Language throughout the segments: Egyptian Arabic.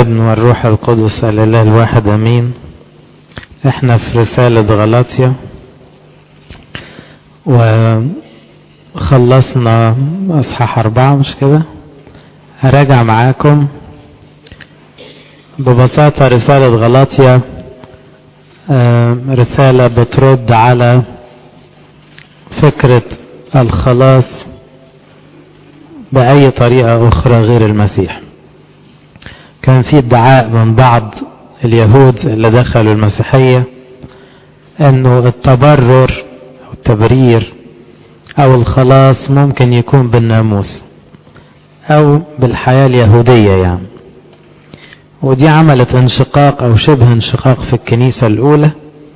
والابن والروح القدس الإله الواحد أمين احنا في رسالة غلاطيا وخلصنا أصحاح أربعة مش كده هراجع معاكم ببساطة رسالة غلاطيا رسالة بترد على فكرة الخلاص بأي طريقة أخرى غير المسيح كان في ادعاء من بعض اليهود اللي دخلوا المسيحية انه التبرر او التبرير او الخلاص ممكن يكون بالناموس او بالحياة اليهودية يعني ودي عملت انشقاق او شبه انشقاق في الكنيسة الاولى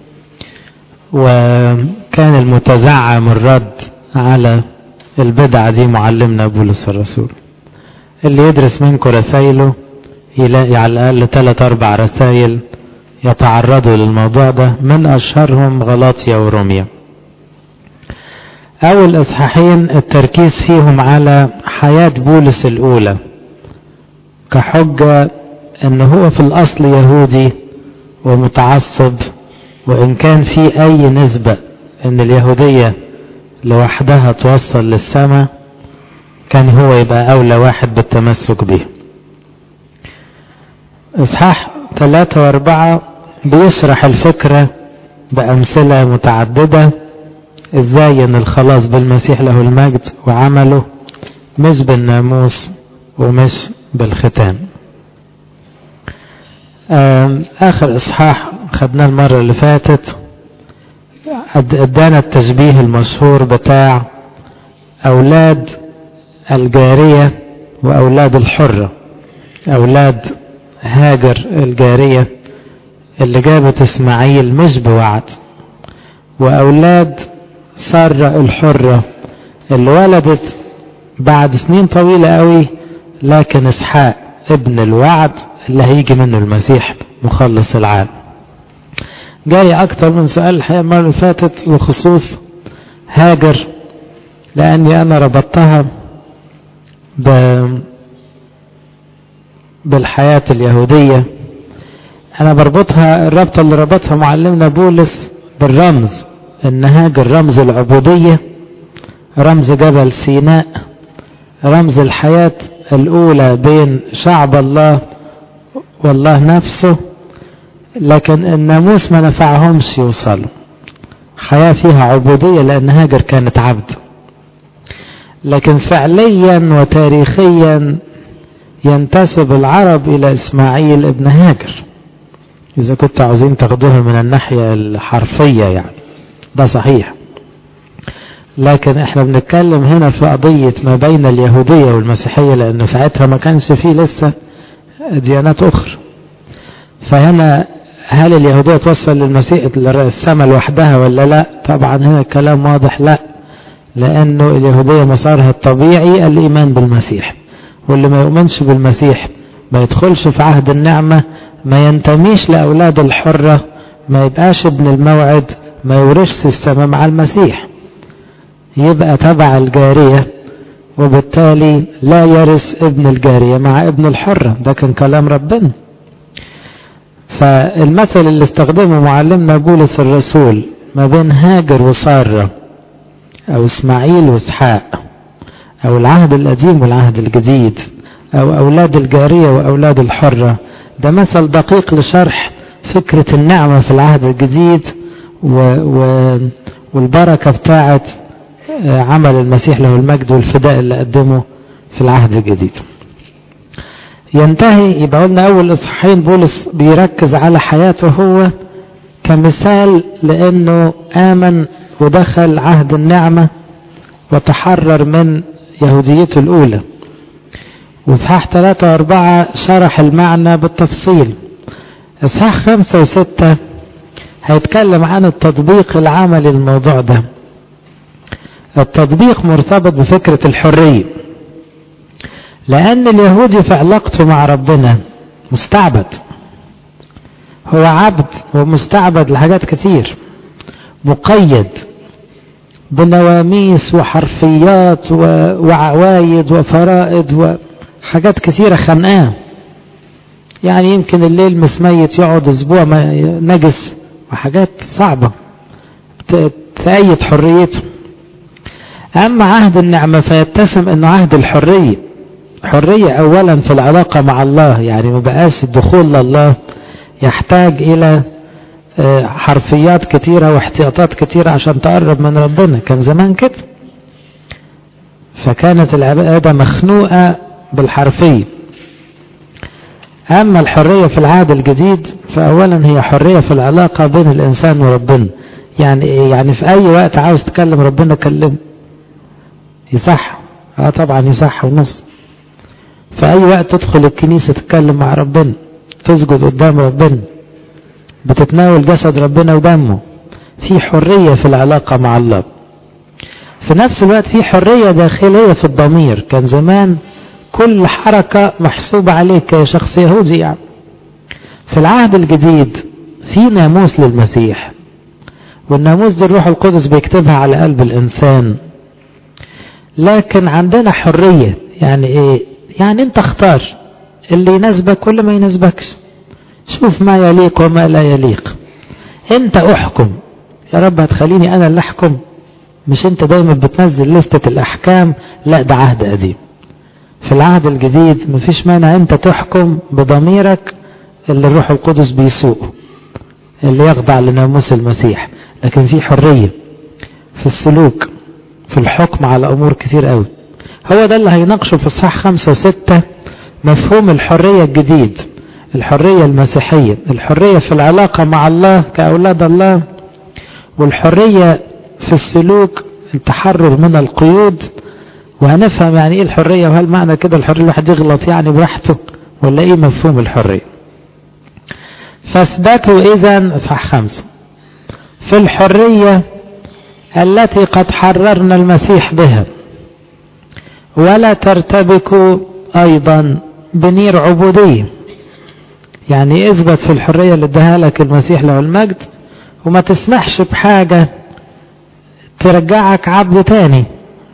وكان المتزعم الرد على البدعة دي معلمنا بولس الرسول اللي يدرس منكم رسائله يلاقي على الأقل ثلاث أربع رسائل يتعرضوا للموضوع ده من أشهرهم غلاطيا وروميا أول إصحاحين التركيز فيهم على حياة بولس الأولى كحجة أنه هو في الأصل يهودي ومتعصب وإن كان في أي نسبة أن اليهودية لوحدها توصل للسماء كان هو يبقى أولى واحد بالتمسك به إصحاح ثلاثة وأربعة بيشرح الفكرة بأمثلة متعددة إزاي إن الخلاص بالمسيح له المجد وعمله مش بالناموس ومش بالختان آخر إصحاح خدناه المرة اللي فاتت ادانا التشبيه المشهور بتاع أولاد الجارية وأولاد الحرة أولاد هاجر الجارية اللي جابت اسماعيل مش بوعد واولاد سارة الحرة اللي ولدت بعد سنين طويلة قوي لكن اسحاق ابن الوعد اللي هيجي منه المسيح مخلص العالم جاي اكتر من سؤال الحقيقة المرة اللي فاتت بخصوص هاجر لاني انا ربطتها ب بالحياة اليهودية أنا بربطها الربطة اللي ربطها معلمنا بولس بالرمز إن هاجر رمز العبودية رمز جبل سيناء رمز الحياة الأولى بين شعب الله والله نفسه لكن الناموس ما نفعهمش يوصلوا حياة فيها عبودية لأن هاجر كانت عبد لكن فعليا وتاريخيا ينتسب العرب إلى إسماعيل ابن هاجر إذا كنت عاوزين تاخدوها من الناحية الحرفية يعني ده صحيح لكن احنا بنتكلم هنا في قضية ما بين اليهودية والمسيحية لأن ساعتها ما كانش فيه لسه ديانات أخرى فهنا هل اليهودية توصل للمسيح السماء لوحدها ولا لا طبعا هنا الكلام واضح لا لأنه اليهودية مسارها الطبيعي الإيمان بالمسيح واللي ما يؤمنش بالمسيح ما يدخلش في عهد النعمة ما ينتميش لأولاد الحرة ما يبقاش ابن الموعد ما يورثش السماء مع المسيح يبقى تبع الجارية وبالتالي لا يرث ابن الجارية مع ابن الحرة ده كان كلام ربنا فالمثل اللي استخدمه معلمنا بولس الرسول ما بين هاجر وسارة او اسماعيل واسحاق او العهد القديم والعهد الجديد او اولاد الجارية واولاد الحرة ده مثل دقيق لشرح فكرة النعمة في العهد الجديد و و والبركة بتاعة عمل المسيح له المجد والفداء اللي قدمه في العهد الجديد ينتهي يبقى قلنا اول اصحاحين بولس بيركز على حياته هو كمثال لانه امن ودخل عهد النعمة وتحرر من يهوديته الأولى وإصحاح ثلاثة وأربعة شرح المعنى بالتفصيل إصحاح خمسة وستة هيتكلم عن التطبيق العملي للموضوع ده التطبيق مرتبط بفكرة الحرية لأن اليهودي في علاقته مع ربنا مستعبد هو عبد ومستعبد لحاجات كتير مقيد بنواميس وحرفيات وعوايد وفرائض وحاجات كثيرة خنقاه يعني يمكن الليل مسميت يقعد اسبوع ما نجس وحاجات صعبة تأيد حريته أما عهد النعمة فيتسم أنه عهد الحرية حرية أولا في العلاقة مع الله يعني ما بقاش الدخول لله يحتاج إلى حرفيات كتيرة واحتياطات كتيرة عشان تقرب من ربنا كان زمان كده فكانت العبادة مخنوقة بالحرفية أما الحرية في العهد الجديد فأولا هي حرية في العلاقة بين الإنسان وربنا يعني يعني في أي وقت عاوز تكلم ربنا كلمه يصح اه طبعا يصح ونص في أي وقت تدخل الكنيسة تتكلم مع ربنا تسجد قدام ربنا بتتناول جسد ربنا ودمه في حرية في العلاقة مع الله في نفس الوقت في حرية داخلية في الضمير كان زمان كل حركة محسوبة عليك كشخص يهودي يعني في العهد الجديد في ناموس للمسيح والناموس دي الروح القدس بيكتبها على قلب الإنسان لكن عندنا حرية يعني ايه يعني انت اختار اللي يناسبك ولا ما يناسبكش شوف ما يليق وما لا يليق انت احكم يا رب هتخليني انا اللي احكم مش انت دايما بتنزل لستة الاحكام لا ده عهد قديم في العهد الجديد مفيش مانع انت تحكم بضميرك اللي الروح القدس بيسوقه اللي يخضع لناموس المسيح لكن في حرية في السلوك في الحكم على امور كتير قوي هو ده اللي هيناقشه في اصحاح خمسة وستة مفهوم الحرية الجديد الحرية المسيحية الحرية في العلاقة مع الله كأولاد الله والحرية في السلوك التحرر من القيود وهنفهم يعني ايه الحرية وهل معنى كده الحرية الواحد يغلط يعني براحته ولا ايه مفهوم الحرية فاثبتوا اذا اصحاح خمسة في الحرية التي قد حررنا المسيح بها ولا ترتبكوا ايضا بنير عبودية يعني اثبت في الحرية اللي اداها لك المسيح له المجد وما تسمحش بحاجة ترجعك عبد تاني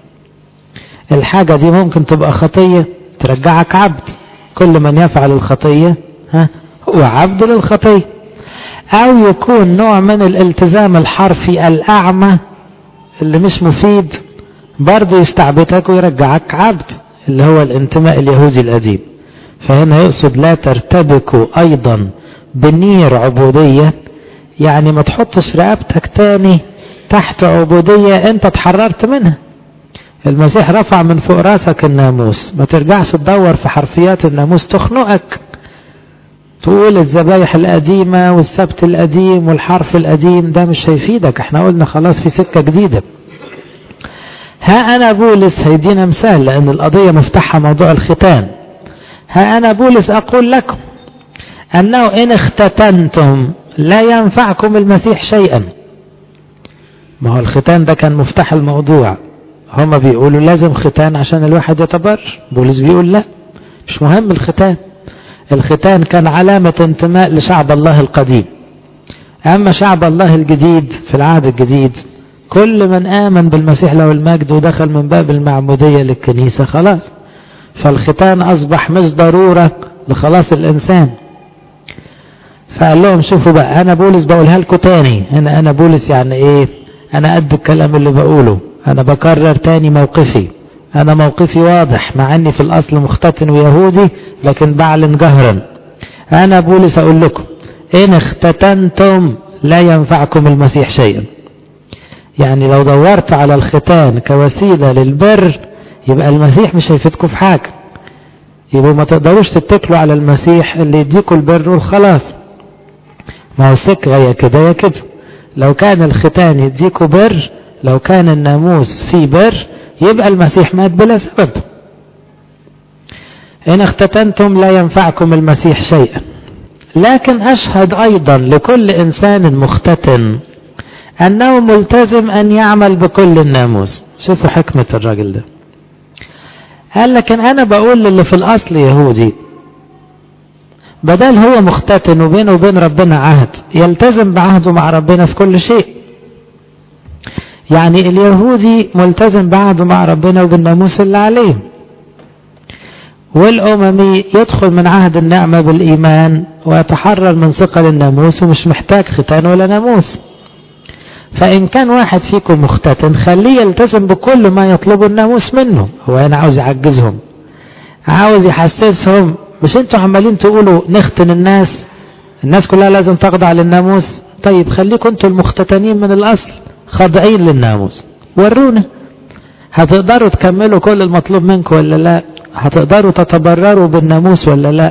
الحاجة دي ممكن تبقى خطية ترجعك عبد كل من يفعل الخطية ها هو عبد للخطية او يكون نوع من الالتزام الحرفي الاعمى اللي مش مفيد برضه يستعبدك ويرجعك عبد اللي هو الانتماء اليهودي القديم فهنا يقصد لا ترتبكوا ايضا بنير عبودية يعني ما تحطش رقبتك تاني تحت عبودية انت اتحررت منها المسيح رفع من فوق راسك الناموس ما ترجعش تدور في حرفيات الناموس تخنقك تقول الذبايح القديمة والسبت القديم والحرف القديم ده مش هيفيدك احنا قلنا خلاص في سكة جديدة ها انا بولس هيدينا مثال لان القضية مفتاحها موضوع الختان ها انا بولس اقول لكم انه ان اختتنتم لا ينفعكم المسيح شيئا ما هو الختان ده كان مفتاح الموضوع هما بيقولوا لازم ختان عشان الواحد يتبر بولس بيقول لا مش مهم الختان الختان كان علامة انتماء لشعب الله القديم أما شعب الله الجديد في العهد الجديد كل من آمن بالمسيح له المجد ودخل من باب المعمودية للكنيسة خلاص فالختان أصبح مش ضرورة لخلاص الإنسان فقال لهم شوفوا بقى أنا بولس بقولها لكم تاني هنا أنا بولس يعني إيه أنا قد الكلام اللي بقوله أنا بكرر تاني موقفي أنا موقفي واضح مع أني في الأصل مختتن ويهودي لكن بعلن جهرا أنا بولس أقول لكم إن اختتنتم لا ينفعكم المسيح شيئا يعني لو دورت على الختان كوسيلة للبر يبقى المسيح مش هيفيدكم في حاجة يبقوا ما تقدروش تتكلوا على المسيح اللي يديكوا البر والخلاص ما هو السكة يا كده يا كده لو كان الختان يديكوا بر لو كان الناموس فيه بر يبقى المسيح مات بلا سبب إن اختتنتم لا ينفعكم المسيح شيئا لكن أشهد أيضا لكل إنسان مختتن أنه ملتزم أن يعمل بكل الناموس شوفوا حكمة الراجل ده قال لكن أنا بقول للي في الأصل يهودي بدل هو مختتن وبينه وبين ربنا عهد يلتزم بعهده مع ربنا في كل شيء يعني اليهودي ملتزم بعهده مع ربنا وبالناموس اللي عليه والأممي يدخل من عهد النعمة بالإيمان ويتحرر من ثقل الناموس ومش محتاج ختان ولا ناموس فإن كان واحد فيكم مختتن خليه يلتزم بكل ما يطلبه الناموس منه هو هنا عاوز يعجزهم عاوز يحسسهم مش انتوا عمالين تقولوا نختن الناس الناس كلها لازم تخضع للناموس طيب خليكم انتوا المختتنين من الأصل خاضعين للناموس ورونا هتقدروا تكملوا كل المطلوب منكم ولا لا هتقدروا تتبرروا بالناموس ولا لا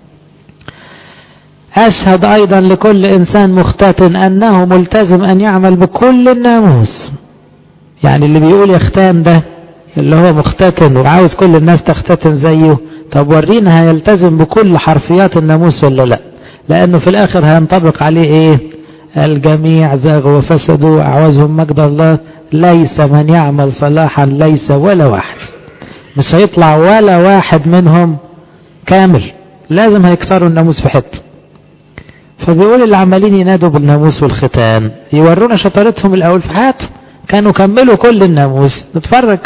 أشهد أيضا لكل إنسان مختتن أنه ملتزم أن يعمل بكل الناموس يعني اللي بيقول يختان ده اللي هو مختتن وعاوز كل الناس تختتن زيه طب ورينا هيلتزم بكل حرفيات الناموس ولا لا لأنه في الآخر هينطبق عليه إيه الجميع زاغوا وفسدوا وأعوزهم مجد الله ليس من يعمل صلاحا ليس ولا واحد مش هيطلع ولا واحد منهم كامل لازم هيكسروا الناموس في حته فبيقول اللي عمالين ينادوا بالناموس والختان يورونا شطارتهم الاول في حياتهم كانوا كملوا كل الناموس نتفرج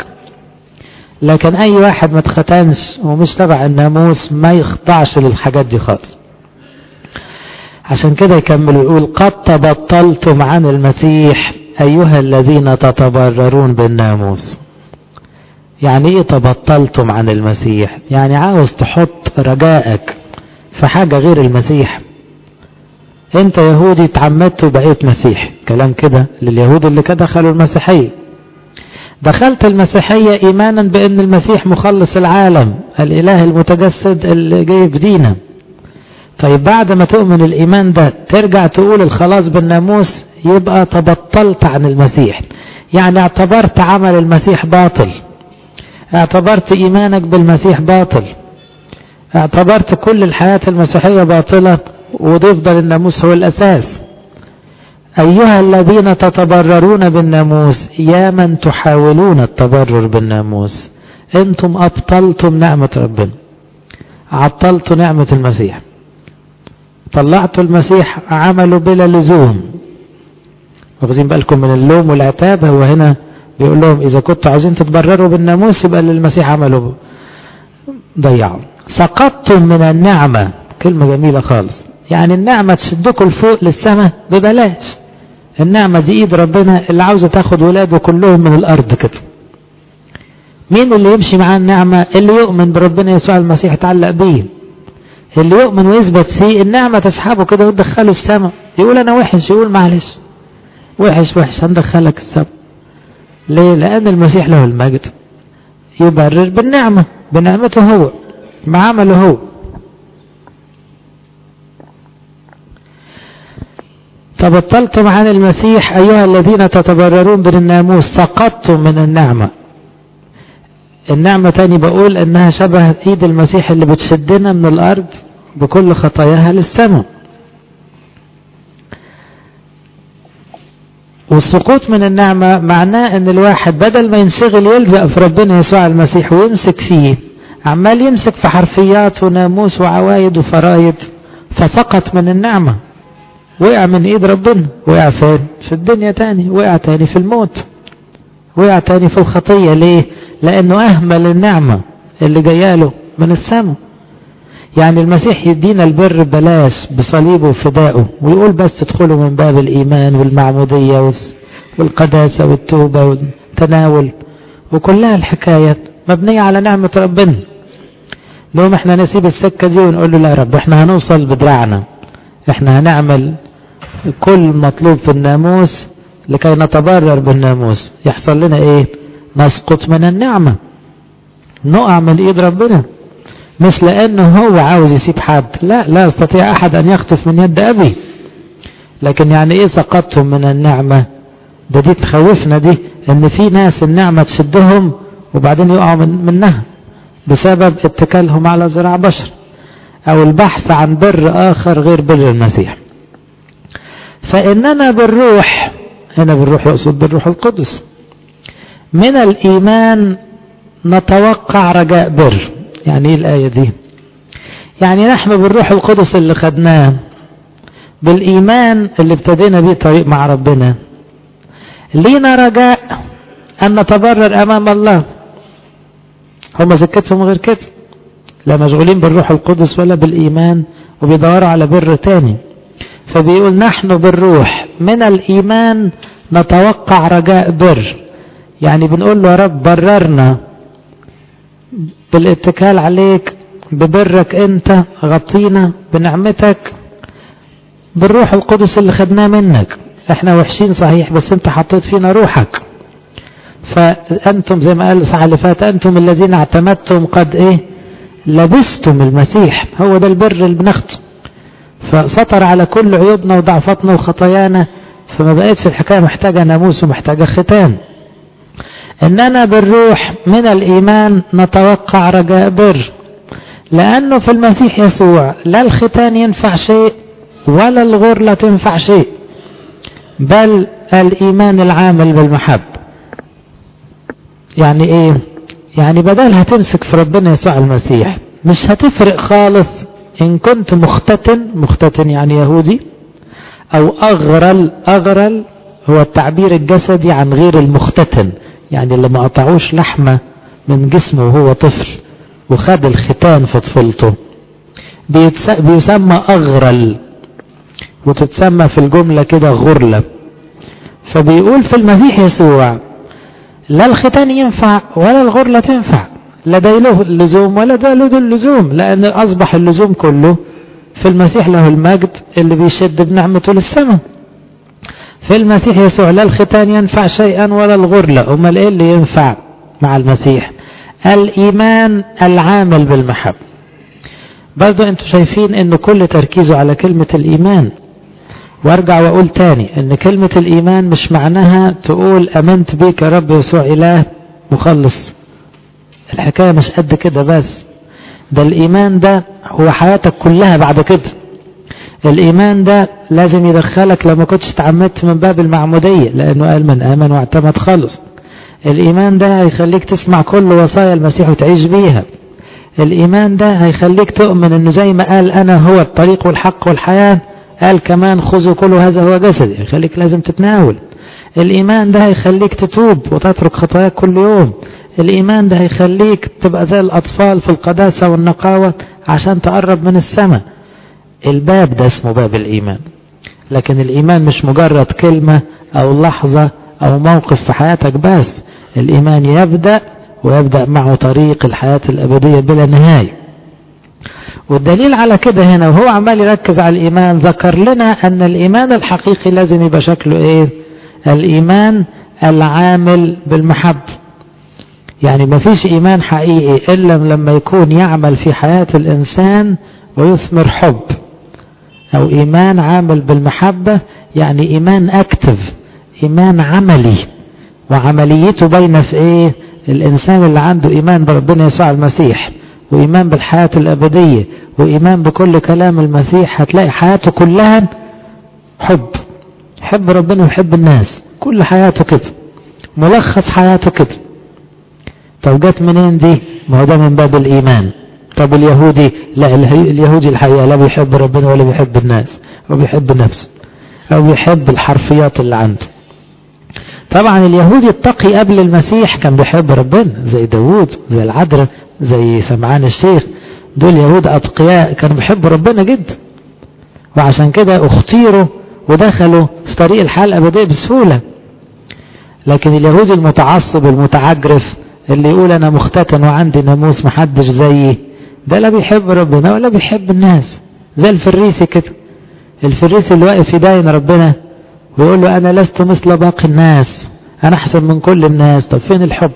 لكن اي واحد ما اتختنش ومش تبع الناموس ما يخضعش للحاجات دي خالص عشان كده يكمل ويقول قد تبطلتم عن المسيح ايها الذين تتبررون بالناموس يعني ايه تبطلتم عن المسيح يعني عاوز تحط رجائك في حاجة غير المسيح انت يهودي اتعمدت وبقيت مسيح كلام كده لليهود اللي كده دخلوا المسيحية دخلت المسيحية ايمانا بان المسيح مخلص العالم الاله المتجسد اللي جاي بدينا طيب بعد ما تؤمن الايمان ده ترجع تقول الخلاص بالناموس يبقى تبطلت عن المسيح يعني اعتبرت عمل المسيح باطل اعتبرت ايمانك بالمسيح باطل اعتبرت كل الحياة المسيحية باطلة وتفضل الناموس هو الأساس أيها الذين تتبررون بالناموس يا من تحاولون التبرر بالناموس أنتم أبطلتم نعمة ربنا عطلتوا نعمة المسيح طلعتوا المسيح عمله بلا لزوم واخذين بالكم من اللوم والعتاب هو هنا بيقول لهم إذا كنتوا عايزين تتبرروا بالناموس يبقى اللي المسيح عمله ضيعوا سقطتم من النعمة كلمة جميلة خالص يعني النعمة تشدكم لفوق للسماء ببلاش النعمة دي ايد ربنا اللي عاوزة تاخد ولاده كلهم من الارض كده مين اللي يمشي مع النعمة اللي يؤمن بربنا يسوع المسيح يتعلق بيه اللي يؤمن ويثبت فيه النعمة تسحبه كده وتدخله السماء يقول انا وحش يقول معلش وحش وحش هندخلك السماء ليه لان المسيح له المجد يبرر بالنعمة بنعمته هو بعمله هو تبطلتم عن المسيح أيها الذين تتبررون بالناموس سقطتم من النعمة النعمة تاني بقول انها شبه ايد المسيح اللي بتشدنا من الارض بكل خطاياها للسماء والسقوط من النعمة معناه ان الواحد بدل ما ينشغل يلزق في ربنا يسوع المسيح ويمسك فيه عمال يمسك في حرفيات وناموس وعوايد وفرايد فسقط من النعمة وقع من ايد ربنا وقع فين في الدنيا تاني وقع تاني في الموت وقع تاني في الخطية ليه لانه اهمل النعمة اللي جاياله من السماء يعني المسيح يدينا البر ببلاش بصليبه وفدائه ويقول بس ادخلوا من باب الايمان والمعمودية والقداسة والتوبة والتناول وكلها الحكايات مبنية على نعمة ربنا نقوم احنا نسيب السكة دي ونقول له لا يا رب احنا هنوصل بدراعنا احنا هنعمل كل مطلوب في الناموس لكي نتبرر بالناموس يحصل لنا ايه نسقط من النعمة نقع من ايد ربنا مش لانه هو عاوز يسيب حد لا لا يستطيع احد ان يخطف من يد ابي لكن يعني ايه سقطتم من النعمة ده دي تخوفنا دي ان في ناس النعمة تشدهم وبعدين يقعوا من منها بسبب اتكالهم على ذراع بشر او البحث عن بر اخر غير بر المسيح فاننا بالروح هنا بالروح يقصد بالروح القدس من الايمان نتوقع رجاء بر يعني ايه الايه دي يعني نحن بالروح القدس اللي خدناه بالايمان اللي ابتدينا بيه طريق مع ربنا لينا رجاء ان نتبرر امام الله هم سكتهم غير كده لا مشغولين بالروح القدس ولا بالإيمان وبيدوروا على بر تاني فبيقول نحن بالروح من الإيمان نتوقع رجاء بر يعني بنقول له يا رب بررنا بالاتكال عليك ببرك انت غطينا بنعمتك بالروح القدس اللي خدناه منك احنا وحشين صحيح بس انت حطيت فينا روحك فانتم زي ما قال الصحة اللي فات انتم الذين اعتمدتم قد ايه لبستم المسيح هو ده البر اللي بناخده فسطر على كل عيوبنا وضعفاتنا وخطايانا فما بقتش الحكاية محتاجة ناموس ومحتاجة ختان اننا بالروح من الايمان نتوقع رجاء بر لانه في المسيح يسوع لا الختان ينفع شيء ولا الغرلة تنفع شيء بل الايمان العامل بالمحب يعني ايه يعني بدل هتمسك في ربنا يسوع المسيح مش هتفرق خالص ان كنت مختتن مختتن يعني يهودي او اغرل اغرل هو التعبير الجسدي عن غير المختتن يعني اللي ما قطعوش لحمة من جسمه وهو طفل وخد الختان في طفولته بيسمى اغرل وتتسمى في الجملة كده غرلة فبيقول في المسيح يسوع لا الختان ينفع ولا الغرلة تنفع لا ده له اللزوم ولا ده له اللزوم لأن أصبح اللزوم كله في المسيح له المجد اللي بيشد بنعمته للسماء في المسيح يسوع لا الختان ينفع شيئا ولا الغرلة أمال إيه اللي ينفع مع المسيح الإيمان العامل بالمحب برضو انتوا شايفين ان كل تركيزه على كلمة الإيمان وارجع واقول تاني ان كلمة الايمان مش معناها تقول امنت بيك يا رب يسوع اله مخلص الحكاية مش قد كده بس ده الايمان ده هو حياتك كلها بعد كده الايمان ده لازم يدخلك لما كنتش تعمدت من باب المعمودية لانه قال من امن واعتمد خلص الايمان ده هيخليك تسمع كل وصايا المسيح وتعيش بيها الايمان ده هيخليك تؤمن انه زي ما قال انا هو الطريق والحق والحياه قال كمان خذوا كل هذا هو جسدي يخليك لازم تتناول الإيمان ده هيخليك تتوب وتترك خطاياك كل يوم الإيمان ده هيخليك تبقى زي الأطفال في القداسة والنقاوة عشان تقرب من السماء الباب ده اسمه باب الإيمان لكن الإيمان مش مجرد كلمة أو لحظة أو موقف في حياتك بس الإيمان يبدأ ويبدأ معه طريق الحياة الأبدية بلا نهاية والدليل على كده هنا وهو عمال يركز على الإيمان ذكر لنا أن الإيمان الحقيقي لازم يبقى شكله إيه الإيمان العامل بالمحب يعني ما فيش إيمان حقيقي إلا لما يكون يعمل في حياة الإنسان ويثمر حب أو إيمان عامل بالمحبة يعني إيمان أكتف إيمان عملي وعمليته باينة في إيه الإنسان اللي عنده إيمان بربنا يسوع المسيح وإيمان بالحياة الأبدية وإيمان بكل كلام المسيح هتلاقي حياته كلها حب حب ربنا ويحب الناس كل حياته كده ملخص حياته كده طب جت منين دي ما هو ده من باب الإيمان طب اليهودي لا اليهودي الحقيقة لا بيحب ربنا ولا بيحب الناس هو بيحب نفسه أو بيحب الحرفيات اللي عنده طبعا اليهودي التقي قبل المسيح كان بيحب ربنا زي داوود زي العذراء زي سمعان الشيخ دول يهود أتقياء كانوا بيحبوا ربنا جدا وعشان كده اختيروا ودخلوا في طريق الحياة الأبدية بسهولة لكن اليهودي المتعصب المتعجرف اللي يقول أنا مختتن وعندي ناموس محدش زيي ده لا بيحب ربنا ولا بيحب الناس زي الفريسي كده الفريسي اللي واقف يداين ربنا ويقول له أنا لست مثل باقي الناس أنا أحسن من كل الناس طب فين الحب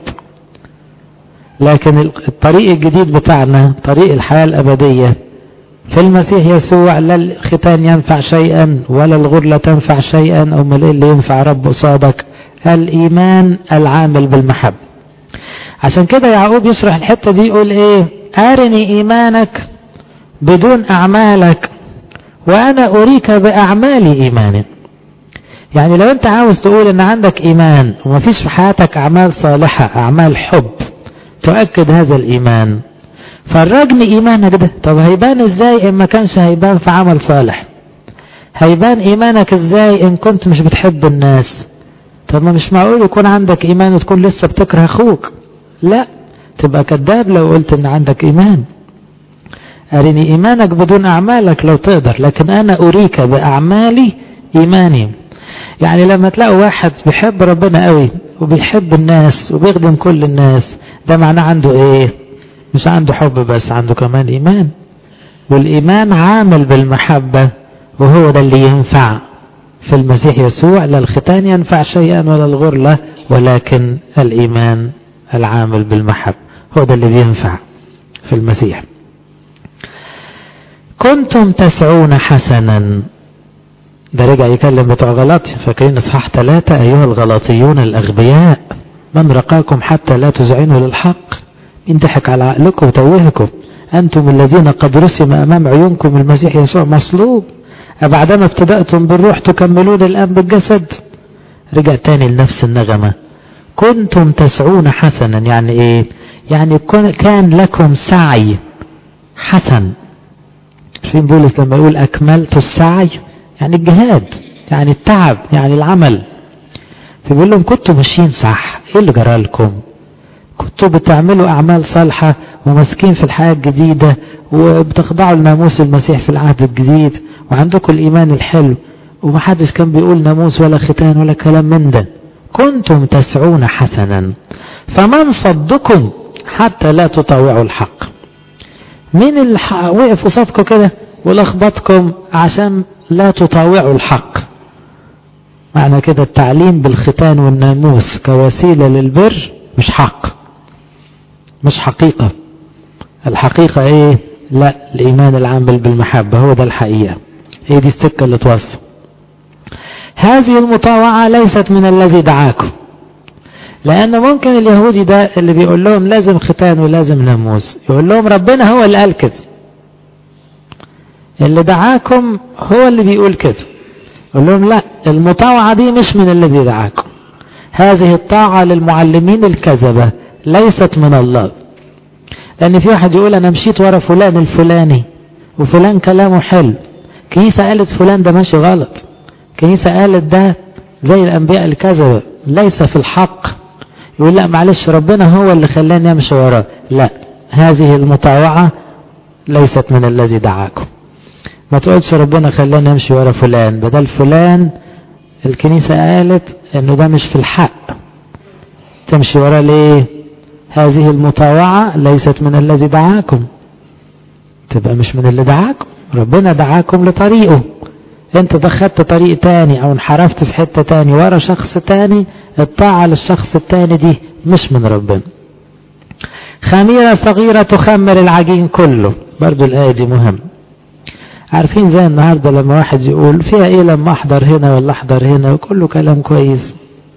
لكن الطريق الجديد بتاعنا طريق الحياة الأبدية في المسيح يسوع لا الختان ينفع شيئا ولا الغرلة تنفع شيئا أمال إيه اللي ينفع رب قصادك الإيمان العامل بالمحب عشان كده يعقوب يشرح الحتة دي يقول إيه أرني إيمانك بدون أعمالك وأنا أريك بأعمالي إيمانا يعني لو أنت عاوز تقول إن عندك إيمان ومفيش في حياتك أعمال صالحة أعمال حب تؤكد هذا الإيمان فرجني إيمانك ده طب هيبان إزاي إن ما كانش هيبان في عمل صالح هيبان إيمانك إزاي إن كنت مش بتحب الناس طب ما مش معقول يكون عندك إيمان وتكون لسه بتكره أخوك لا تبقى كذاب لو قلت إن عندك إيمان أرني إيمانك بدون أعمالك لو تقدر لكن أنا أريك بأعمالي إيماني يعني لما تلاقوا واحد بيحب ربنا قوي وبيحب الناس وبيخدم كل الناس ده معناه عنده ايه مش عنده حب بس عنده كمان ايمان والايمان عامل بالمحبة وهو ده اللي ينفع في المسيح يسوع لا الختان ينفع شيئا ولا الغرلة ولكن الايمان العامل بالمحبة هو ده اللي بينفع في المسيح كنتم تسعون حسنا ده رجع يكلم بتوع غلط فاكرين اصحاح ثلاثة ايها الغلاطيون الاغبياء من رقاكم حتى لا تزعنوا للحق مين ضحك على عقلكم وتوهكم انتم الذين قد رسم امام عيونكم المسيح يسوع مصلوب أبعدما ابتدأتم بالروح تكملون الآن بالجسد رجع تاني لنفس النغمة كنتم تسعون حسنا يعني ايه يعني كان لكم سعي حسن فين بولس لما يقول أكملت السعي يعني الجهاد يعني التعب يعني العمل فبيقول لهم كنتوا ماشيين صح ايه اللي جرى لكم كنتوا بتعملوا اعمال صالحة وماسكين في الحياة الجديدة وبتخضعوا لناموس المسيح في العهد الجديد وعندكم الايمان الحلو ومحدش كان بيقول ناموس ولا ختان ولا كلام من ده كنتم تسعون حسنا فمن صدكم حتى لا تطوعوا الحق مين اللي وقف قصادكم كده ولخبطكم عشان لا تطاوعوا الحق معنى كده التعليم بالختان والناموس كوسيلة للبر مش حق مش حقيقة الحقيقة ايه لا الايمان العامل بالمحبة هو ده الحقيقة هي دي السكة اللي توصل هذه المطاوعة ليست من الذي دعاكم لأن ممكن اليهودي ده اللي بيقول لهم لازم ختان ولازم ناموس يقول لهم ربنا هو اللي قال كده اللي دعاكم هو اللي بيقول كده يقول لهم لا المطاوعة دي مش من الذي دعاكم هذه الطاعة للمعلمين الكذبة ليست من الله لأن في واحد يقول أنا مشيت ورا فلان الفلاني وفلان كلامه حلو كنيسة قالت فلان ده ماشي غلط كنيسة قالت ده زي الأنبياء الكذبة ليس في الحق يقول لا معلش ربنا هو اللي خلاني أمشي وراه لا هذه المطاوعة ليست من الذي دعاكم ما تقولش ربنا خلاني امشي ورا فلان بدل فلان الكنيسة قالت انه ده مش في الحق تمشي ورا ليه هذه المطاوعة ليست من الذي دعاكم تبقى مش من اللي دعاكم ربنا دعاكم لطريقه انت دخلت طريق تاني او انحرفت في حتة تاني ورا شخص تاني الطاعة للشخص التاني دي مش من ربنا خميرة صغيرة تخمر العجين كله برضو الآية دي مهمة عارفين زي النهاردة لما واحد يقول فيها ايه لما احضر هنا ولا احضر هنا وكله كلام كويس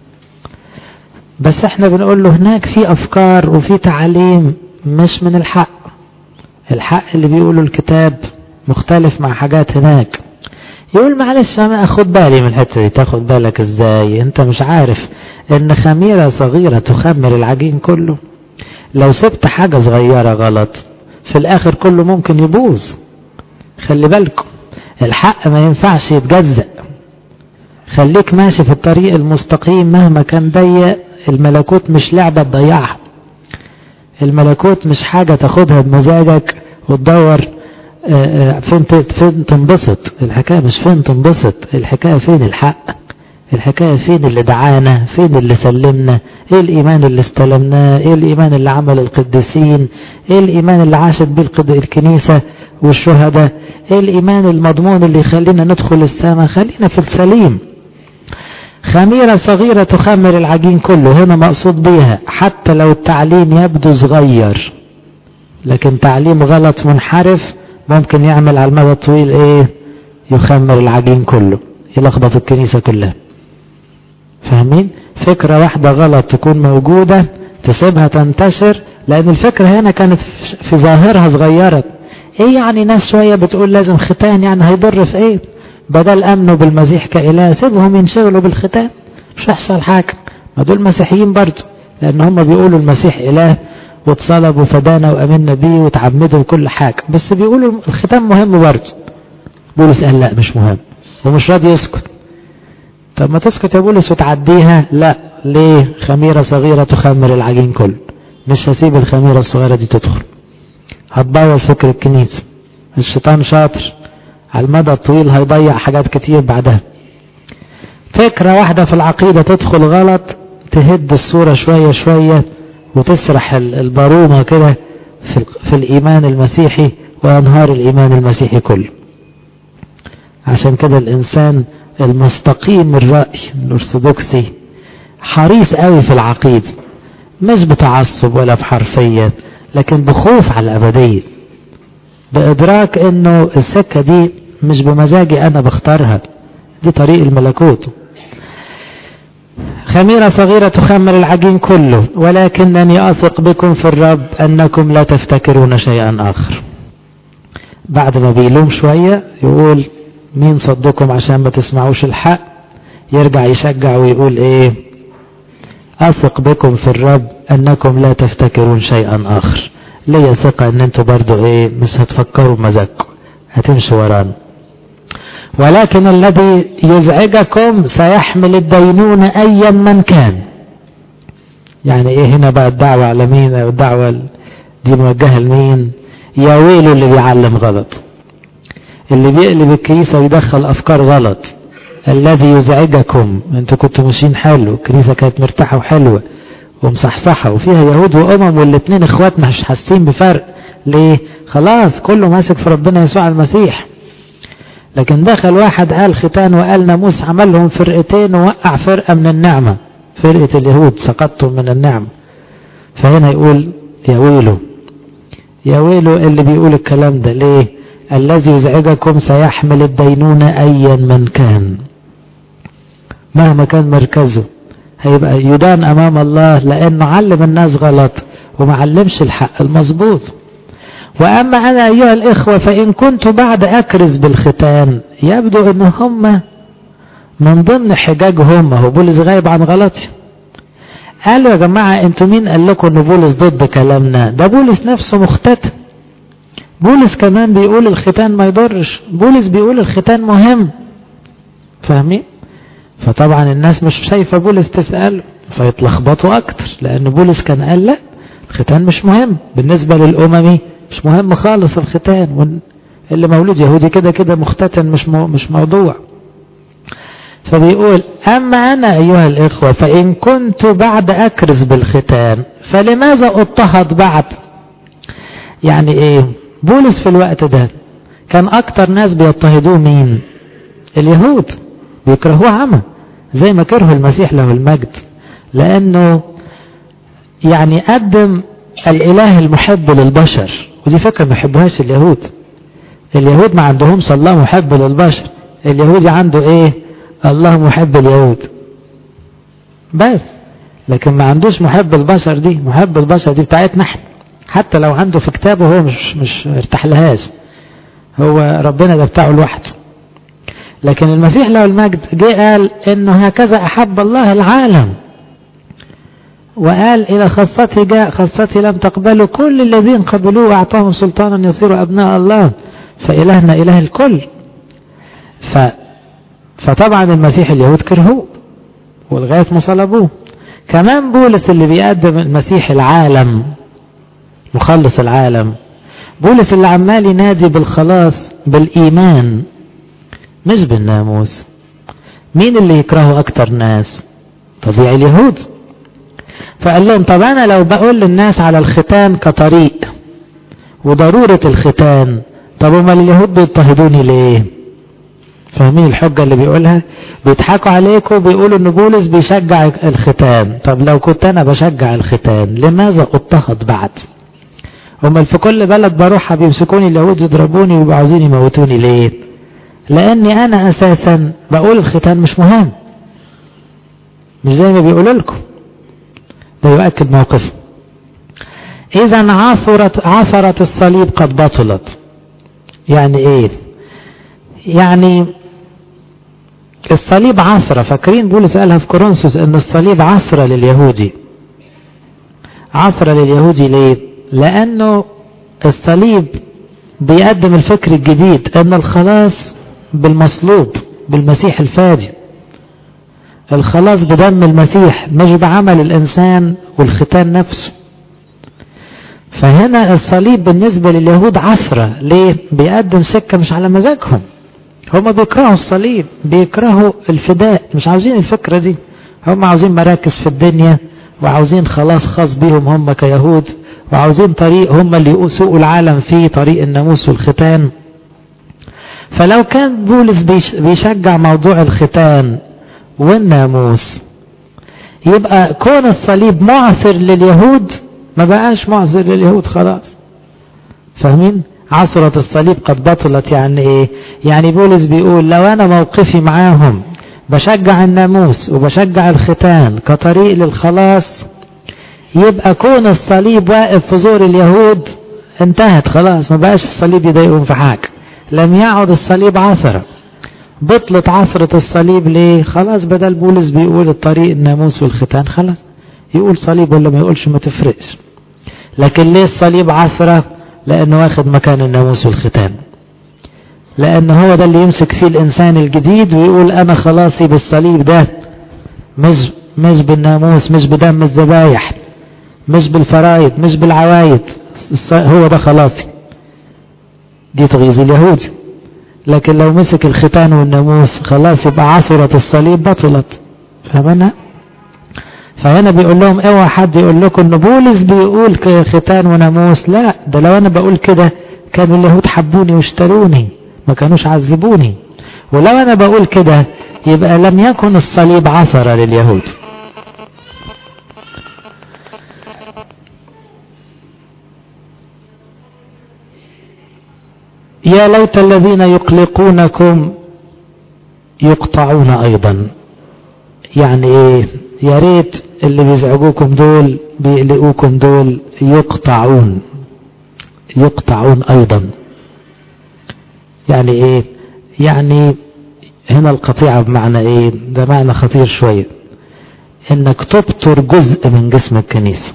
بس احنا بنقول له هناك في افكار وفي تعاليم مش من الحق الحق اللي بيقوله الكتاب مختلف مع حاجات هناك يقول معلش انا اخد بالي من الحته دي تاخد بالك ازاي انت مش عارف ان خميره صغيره تخمر العجين كله لو سبت حاجه صغيره غلط في الاخر كله ممكن يبوظ خلي بالكم الحق ما ينفعش يتجزأ خليك ماشي في الطريق المستقيم مهما كان ضيق الملكوت مش لعبة تضيعها الملكوت مش حاجة تاخدها بمزاجك وتدور فين فين تنبسط الحكاية مش فين تنبسط الحكاية فين الحق الحكاية فين اللي دعانا فين اللي سلمنا ايه الايمان اللي استلمناه ايه الايمان اللي عمل القديسين ايه الايمان اللي عاشت بيه الكنيسة والشهداء ايه الايمان المضمون اللي يخلينا ندخل السماء خلينا في السليم خميرة صغيرة تخمر العجين كله هنا مقصود بيها حتى لو التعليم يبدو صغير لكن تعليم غلط منحرف ممكن يعمل على المدى الطويل ايه يخمر العجين كله يلخبط الكنيسة كلها فاهمين فكرة واحدة غلط تكون موجودة تسيبها تنتشر لان الفكرة هنا كانت في ظاهرها صغيرة ايه يعني ناس شوية بتقول لازم ختان يعني هيضر في ايه بدل امنوا بالمسيح كإله سيبهم ينشغلوا بالختان مش هيحصل حاجة ما دول مسيحيين برضه لان هم بيقولوا المسيح اله واتصلب وفدانا وامنا بيه وتعمدوا وكل حاجة بس بيقولوا الختان مهم برضه بولس قال لا مش مهم ومش راضي يسكت طب ما تسكت يا بولس وتعديها لا ليه خميرة صغيرة تخمر العجين كله مش هسيب الخميرة الصغيرة دي تدخل هتبوظ فكر الكنيسة الشيطان شاطر على المدى الطويل هيضيع حاجات كتير بعدها فكرة واحدة في العقيدة تدخل غلط تهد الصورة شوية شوية وتسرح البارومة كده في, في الإيمان المسيحي وأنهار الإيمان المسيحي كله عشان كده الإنسان المستقيم الرأي الأرثوذكسي حريص قوي في العقيدة مش بتعصب ولا بحرفية لكن بخوف على الأبدية بإدراك إنه السكة دي مش بمزاجي أنا بختارها دي طريق الملكوت خميرة صغيرة تخمر العجين كله ولكنني أثق بكم في الرب أنكم لا تفتكرون شيئا آخر بعد ما بيلوم شوية يقول مين صدكم عشان ما تسمعوش الحق يرجع يشجع ويقول ايه اثق بكم في الرب انكم لا تفتكرون شيئا اخر ليا ثقة ان انتوا برضو ايه مش هتفكروا بمزاجكم هتمشوا ورانا ولكن الذي يزعجكم سيحمل الدينون ايا من كان يعني ايه هنا بقى الدعوة على مين الدعوة دي موجهة لمين يا ويله اللي بيعلم غلط اللي بيقلب الكنيسة ويدخل أفكار غلط الذي يزعجكم انتوا كنتوا ماشيين حلو الكنيسة كانت مرتاحة وحلوة ومصحصحة وفيها يهود وأمم والاتنين اخوات مش حاسين بفرق ليه خلاص كله ماسك في ربنا يسوع المسيح لكن دخل واحد قال ختان وقال ناموس عمل لهم فرقتين ووقع فرقة من النعمة فرقة اليهود سقطتم من النعمة فهنا يقول يا ويله يا ويله اللي بيقول الكلام ده ليه الذي يزعجكم سيحمل الدينون ايا من كان مهما كان مركزه هيبقى يدان امام الله لانه علم الناس غلط وما علمش الحق المظبوط واما انا ايها الاخوة فان كنت بعد اكرز بالختان يبدو ان هم من ضمن حجاجهم هو بولس غايب عن غلطي قالوا يا جماعة انتوا مين قال لكم ان بولس ضد كلامنا ده بولس نفسه مختتم بولس كمان بيقول الختان ما يضرش بولس بيقول الختان مهم فاهمين فطبعا الناس مش شايفة بولس تسأله فيتلخبطوا اكتر لان بولس كان قال لا الختان مش مهم بالنسبة للاممي مش مهم خالص الختان اللي مولود يهودي كده كده مختتن مش مو مش موضوع فبيقول أما أنا أيها الإخوة فإن كنت بعد أكرز بالختان فلماذا اضطهد بعد يعني إيه بولس في الوقت ده كان أكتر ناس بيضطهدوه مين اليهود بيكرهوه عمى زي ما كرهوا المسيح له المجد لأنه يعني قدم الإله المحب للبشر ودي فكرة ما يحبوهاش اليهود اليهود ما عندهمش الله محب للبشر اليهودي عنده ايه الله محب اليهود بس لكن ما عندوش محب البشر دي محب البشر دي بتاعتنا احنا حتى لو عنده في كتابه هو مش مش ارتاح لهاش هو ربنا ده بتاعه لوحده لكن المسيح له المجد جه قال انه هكذا احب الله العالم وقال إلى خاصته جاء خاصته لم تقبلوا كل الذين قبلوه أعطاهم سلطانا يصيروا أبناء الله فإلهنا إله الكل ف فطبعا المسيح اليهود كرهوه ولغاية ما صلبوه كمان بولس اللي بيقدم المسيح العالم مخلص العالم بولس اللي عمال ينادي بالخلاص بالإيمان مش بالناموس مين اللي يكرهه أكتر ناس طبيعي اليهود فقال لهم طب أنا لو بقول للناس على الختان كطريق وضرورة الختان طب هما اليهود بيضطهدوني ليه فاهمين الحجة اللي بيقولها بيضحكوا عليكم وبيقولوا ان بولس بيشجع الختان طب لو كنت انا بشجع الختان لماذا اضطهد بعد هما في كل بلد بروحها بيمسكوني اليهود يضربوني ويبقوا عاوزين يموتوني ليه لاني انا اساسا بقول الختان مش مهم مش زي ما بيقولوا لكم ده يؤكد موقفه اذا عثرت عثرت الصليب قد بطلت يعني ايه يعني الصليب عثرة فاكرين بولس قالها في كورنثوس ان الصليب عثرة لليهودي عثرة لليهودي ليه لانه الصليب بيقدم الفكر الجديد ان الخلاص بالمصلوب بالمسيح الفادي الخلاص بدم المسيح مش بعمل الانسان والختان نفسه فهنا الصليب بالنسبة لليهود عثرة ليه بيقدم سكة مش على مزاجهم هم بيكرهوا الصليب بيكرهوا الفداء مش عاوزين الفكرة دي هم عاوزين مراكز في الدنيا وعاوزين خلاص خاص بيهم هم كيهود وعاوزين طريق هم اللي يسوقوا العالم فيه طريق الناموس والختان فلو كان بولس بيشجع موضوع الختان والناموس يبقى كون الصليب معثر لليهود ما بقاش معذر لليهود خلاص فاهمين عثرة الصليب قد بطلت يعني ايه يعني بولس بيقول لو انا موقفي معاهم بشجع الناموس وبشجع الختان كطريق للخلاص يبقى كون الصليب واقف في زور اليهود انتهت خلاص ما بقاش الصليب يضايقهم في حاجة لم يعد الصليب عثرة بطلت عثرة الصليب ليه خلاص بدل بولس بيقول الطريق الناموس والختان خلاص يقول صليب ولا ما يقولش ما تفرقش لكن ليه الصليب عثرة لانه واخد مكان الناموس والختان لان هو ده اللي يمسك فيه الانسان الجديد ويقول انا خلاصي بالصليب ده مش مش بالناموس مش بدم الذبايح مش بالفرايد مش بالعوايد هو ده خلاصي دي تغيظ اليهود لكن لو مسك الختان والناموس خلاص يبقى عثرة الصليب بطلت فهمنا فهنا بيقول لهم اوعى حد يقول لكم ان بولس بيقول ختان وناموس لا ده لو انا بقول كده كانوا اليهود حبوني واشتروني ما كانوش عذبوني ولو انا بقول كده يبقى لم يكن الصليب عثرة لليهود يا ليت الذين يقلقونكم يقطعون ايضا يعني ايه يا ريت اللي بيزعجوكم دول بيقلقوكم دول يقطعون يقطعون ايضا يعني ايه يعني هنا القطيعة بمعنى ايه ده معنى خطير شوية انك تبتر جزء من جسم الكنيسة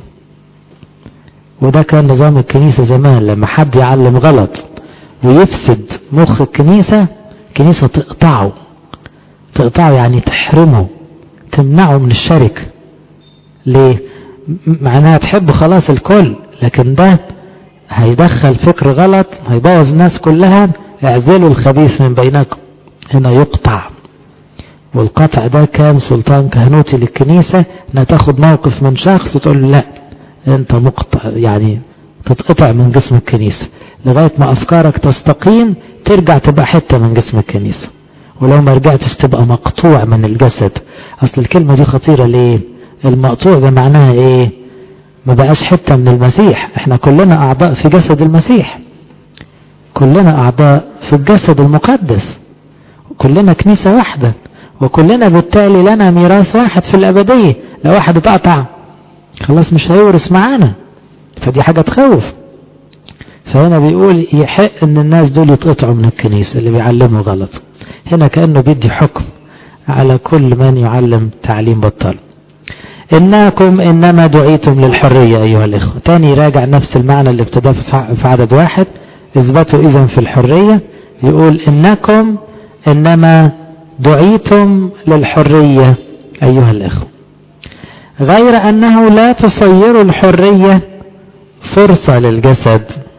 وده كان نظام الكنيسة زمان لما حد يعلم غلط ويفسد مخ الكنيسة الكنيسة تقطعه تقطعه يعني تحرمه تمنعه من الشركة ليه معناها تحب خلاص الكل لكن ده هيدخل فكر غلط هيبوظ الناس كلها اعزلوا الخبيث من بينكم هنا يقطع والقطع ده كان سلطان كهنوتي للكنيسة انها تاخد موقف من شخص تقول له لا انت مقطع يعني تتقطع من جسم الكنيسة لغاية ما افكارك تستقيم ترجع تبقى حتة من جسم الكنيسة ولو ما رجعتش تبقى مقطوع من الجسد اصل الكلمة دي خطيرة ليه المقطوع ده معناها ايه ما بقاش حتة من المسيح احنا كلنا اعضاء في جسد المسيح كلنا اعضاء في الجسد المقدس كلنا كنيسة واحدة وكلنا بالتالي لنا ميراث واحد في الابدية لو واحد اتقطع خلاص مش هيورث معانا فدي حاجة تخوف فهنا بيقول يحق ان الناس دول يتقطعوا من الكنيسة اللي بيعلموا غلط هنا كأنه بيدي حكم على كل من يعلم تعليم بطال إنكم إنما دعيتم للحرية أيها الإخوة تاني راجع نفس المعنى اللي ابتدى في عدد واحد اثبتوا إذا في الحرية يقول إنكم إنما دعيتم للحرية أيها الإخوة غير أنه لا تصيروا الحرية فرصة للجسد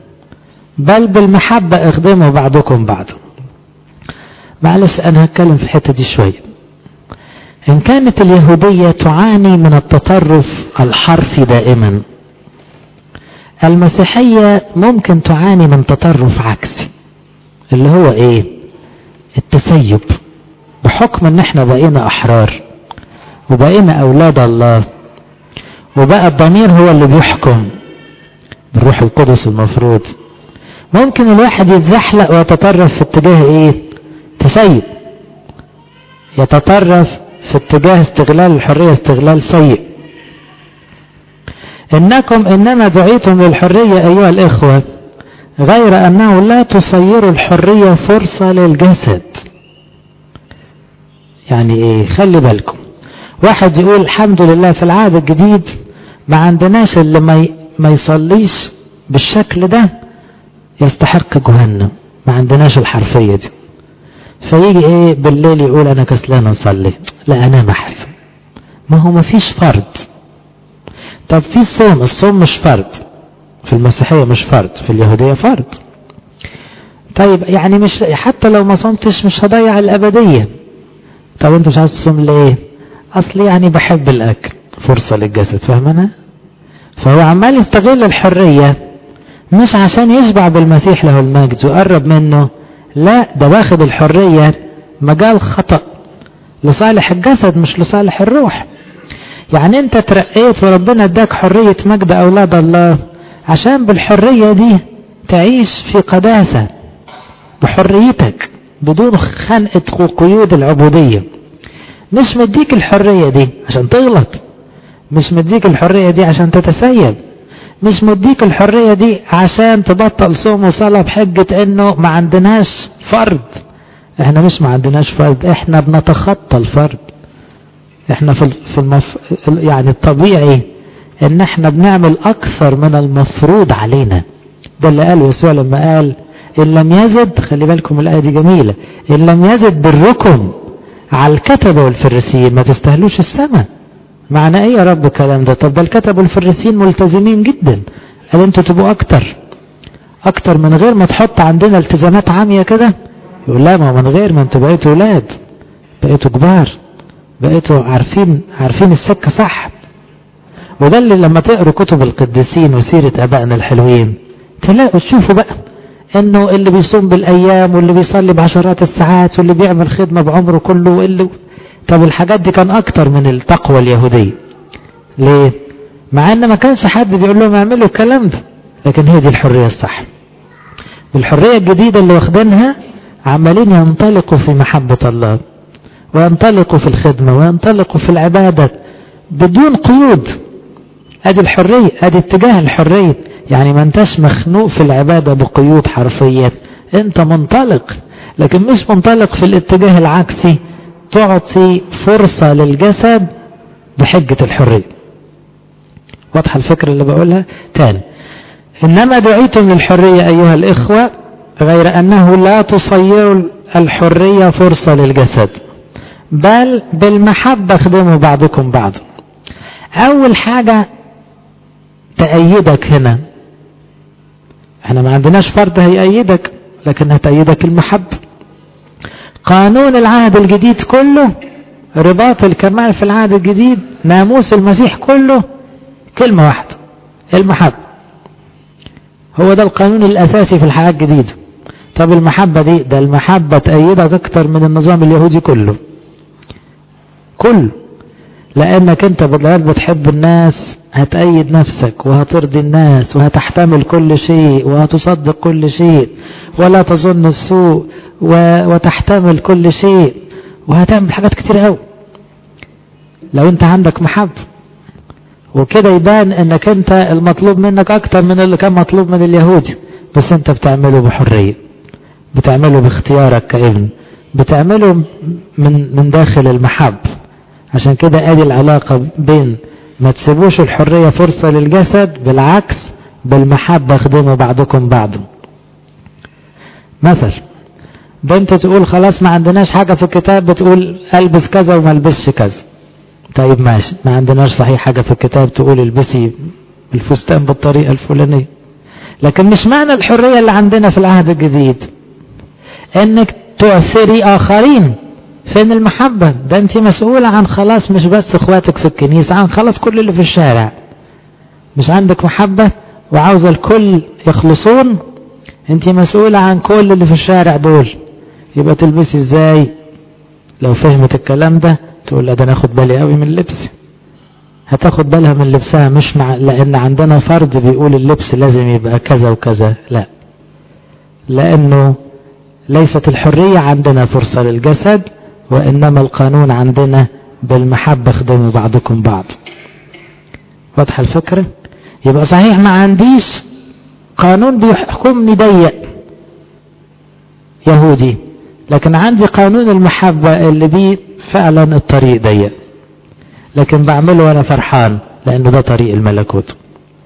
بل بالمحبة اخدموا بعضكم بعضا معلش أنا هتكلم في الحتة دي شوية إن كانت اليهودية تعاني من التطرف الحرفي دائما المسيحية ممكن تعاني من تطرف عكسي اللي هو ايه التسيب بحكم ان احنا بقينا احرار وبقينا اولاد الله وبقى الضمير هو اللي بيحكم بالروح القدس المفروض ممكن الواحد يتزحلق ويتطرف في اتجاه ايه تسيب يتطرف في اتجاه استغلال الحرية استغلال سيء إنكم إنما دعيتم للحرية أيها الإخوة غير أنه لا تصيروا الحرية فرصة للجسد يعني إيه خلي بالكم واحد يقول الحمد لله في العهد الجديد ما عندناش اللي ما ما يصليش بالشكل ده يستحق جهنم ما عندناش الحرفية دي فيجي ايه بالليل يقول انا كسلان اصلي لا انا محزن ما هو ما فيش فرض طب في الصوم الصوم مش فرض في المسيحية مش فرض في اليهودية فرض طيب يعني مش حتى لو ما صمتش مش هضيع الأبدية طب انت مش عايز تصوم ليه اصل يعني بحب الاكل فرصة للجسد فاهمنا فهو عمال يستغل الحرية مش عشان يشبع بالمسيح له المجد ويقرب منه لا ده واخد الحرية مجال خطأ لصالح الجسد مش لصالح الروح يعني انت ترقيت وربنا اداك حرية مجد اولاد الله عشان بالحرية دي تعيش في قداسة بحريتك بدون خنقة وقيود العبودية مش مديك الحرية دي عشان تغلط مش مديك الحرية دي عشان تتسيب مش مديك الحرية دي عشان تبطل صوم وصلاة بحجة انه ما عندناش فرض احنا مش ما عندناش فرض احنا بنتخطى الفرض احنا في في المف... يعني الطبيعي ان احنا بنعمل اكثر من المفروض علينا ده اللي قاله يسوع لما قال ان لم يزد خلي بالكم الايه دي جميله ان لم يزد بركم على الكتبه والفريسيين ما تستاهلوش السماء معنى ايه يا رب الكلام ده طب ده الكتب والفريسيين ملتزمين جدا قال انتوا تبقوا اكتر اكتر من غير ما تحط عندنا التزامات عاميه كده يقول لا ما من غير ما انتوا بقيتوا ولاد بقيتوا كبار بقيتوا عارفين عارفين السكه صح وده اللي لما تقروا كتب القديسين وسيره ابائنا الحلوين تلاقوا تشوفوا بقى انه اللي بيصوم بالايام واللي بيصلي بعشرات الساعات واللي بيعمل خدمه بعمره كله واللي طب الحاجات دي كان اكتر من التقوى اليهوديه ليه مع ان ما كانش حد بيقول لهم اعملوا الكلام ده لكن هي دي الحريه الصح الحريه الجديده اللي واخدينها عمالين ينطلقوا في محبه الله وينطلقوا في الخدمه وينطلقوا في العباده بدون قيود ادي الحريه ادي اتجاه الحريه يعني ما انتش مخنوق في العباده بقيود حرفيا انت منطلق لكن مش منطلق في الاتجاه العكسي تعطي فرصة للجسد بحجة الحرية واضحة الفكرة اللي بقولها تاني إنما دعيتم للحرية أيها الإخوة غير أنه لا تصيروا الحرية فرصة للجسد بل بالمحبة خدموا بعضكم بعضا أول حاجة تأيدك هنا احنا ما عندناش فرد هيأيدك لكن هتأيدك المحبة قانون العهد الجديد كله رباط الكمال في العهد الجديد ناموس المسيح كله كلمة واحدة المحبة هو ده القانون الأساسي في الحياة الجديدة طب المحبة دي ده المحبة تأيدك أكتر من النظام اليهودي كله كله لأنك أنت بدل بتحب الناس هتأيد نفسك وهترضي الناس وهتحتمل كل شيء وهتصدق كل شيء ولا تظن السوء وتحتمل كل شيء وهتعمل حاجات كتير قوي لو انت عندك محبة وكده يبان انك انت المطلوب منك اكتر من اللي كان مطلوب من اليهودي بس انت بتعمله بحرية بتعمله باختيارك كابن بتعمله من من داخل المحب عشان كده ادي العلاقة بين ما تسيبوش الحرية فرصة للجسد بالعكس بالمحبة خدموا بعضكم بعضا مثل بنت تقول خلاص ما عندناش حاجة في الكتاب بتقول البس كذا وما البسش كذا طيب ماشي ما عندناش صحيح حاجة في الكتاب تقول البسي الفستان بالطريقة الفلانية لكن مش معنى الحرية اللي عندنا في العهد الجديد انك تعثري اخرين فين المحبة ده انت مسؤولة عن خلاص مش بس اخواتك في الكنيسة عن خلاص كل اللي في الشارع مش عندك محبة وعاوزة الكل يخلصون انت مسؤولة عن كل اللي في الشارع دول يبقى تلبسي ازاي لو فهمت الكلام ده تقول لا ده انا اخد بالي قوي من لبسي هتاخد بالها من لبسها مش مع لان عندنا فرض بيقول اللبس لازم يبقى كذا وكذا لا لانه ليست الحرية عندنا فرصة للجسد وإنما القانون عندنا بالمحبة خدموا بعضكم بعض واضحة الفكرة يبقى صحيح ما عنديش قانون بيحكمني ضيق يهودي لكن عندي قانون المحبة اللي بيه فعلا الطريق ضيق لكن بعمله وانا فرحان لانه ده طريق الملكوت